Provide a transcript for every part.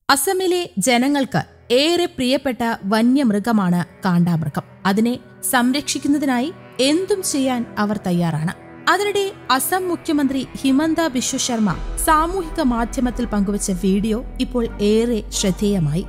അസമിലെ ജനങ്ങൾക്ക് ഏറെ പ്രിയപ്പെട്ട വന്യമൃഗമാണ് കാണ്ടാമൃഗം അതിനെ സംരക്ഷിക്കുന്നതിനായി എന്തും ചെയ്യാൻ അവർ തയ്യാറാണ് അതിനിടെ അസം മുഖ്യമന്ത്രി ഹിമന്ത ബിശ്വ ശർമ്മ സാമൂഹിക മാധ്യമത്തിൽ പങ്കുവച്ച വീഡിയോ ഇപ്പോൾ ഏറെ ശ്രദ്ധേയമായി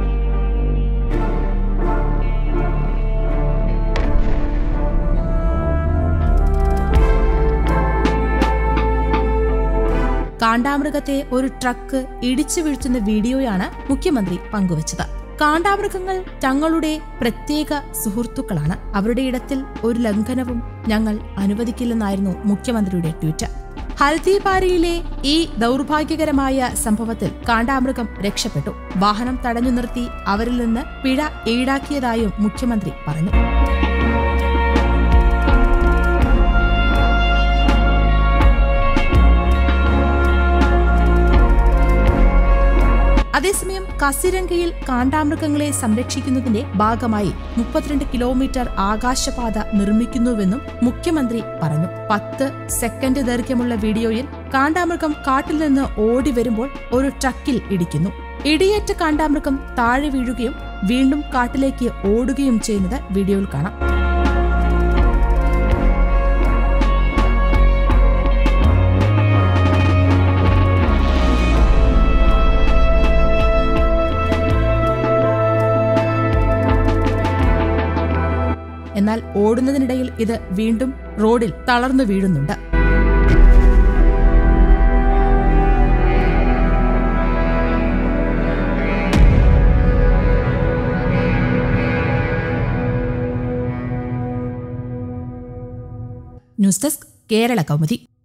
കാണ്ടാമൃഗത്തെ ഒരു ട്രക്ക് ഇടിച്ചു വീഴ്ത്തുന്ന വീഡിയോയാണ് മുഖ്യമന്ത്രി പങ്കുവച്ചത് കാണ്ടാമൃഗങ്ങൾ തങ്ങളുടെ പ്രത്യേക സുഹൃത്തുക്കളാണ് അവരുടെ ഇടത്തിൽ ഒരു ലംഘനവും ഞങ്ങൾ അനുവദിക്കില്ലെന്നായിരുന്നു മുഖ്യമന്ത്രിയുടെ ട്വീറ്റ് ഹൽദിപാരിയിലെ ഈ ദൗർഭാഗ്യകരമായ സംഭവത്തിൽ കാണ്ടാമൃഗം രക്ഷപ്പെട്ടു വാഹനം തടഞ്ഞു നിർത്തി അവരിൽ നിന്ന് പിഴ ഈടാക്കിയതായും മുഖ്യമന്ത്രി പറഞ്ഞു അതേസമയം കസിരംഗയിൽ കാണ്ടാമൃഗങ്ങളെ സംരക്ഷിക്കുന്നതിന്റെ ഭാഗമായി മുപ്പത്തിരണ്ട് കിലോമീറ്റർ ആകാശപാത നിർമ്മിക്കുന്നുവെന്നും മുഖ്യമന്ത്രി പറഞ്ഞു പത്ത് സെക്കൻഡ് ദൈർഘ്യമുള്ള വീഡിയോയിൽ കാണ്ടാമൃഗം കാട്ടിൽ നിന്ന് ഓടി വരുമ്പോൾ ഒരു ട്രക്കിൽ ഇടിക്കുന്നു ഇടിയേറ്റ കാണ്ടാമൃഗം താഴെ വീഴുകയും വീണ്ടും കാട്ടിലേക്ക് ഓടുകയും ചെയ്യുന്നത് വീഡിയോയിൽ കാണാം എന്നാൽ ഓടുന്നതിനിടയിൽ ഇത് വീണ്ടും റോഡിൽ തളർന്നു വീഴുന്നുണ്ട് ന്യൂസ് ഡെസ്ക് കേരള കൗമുദി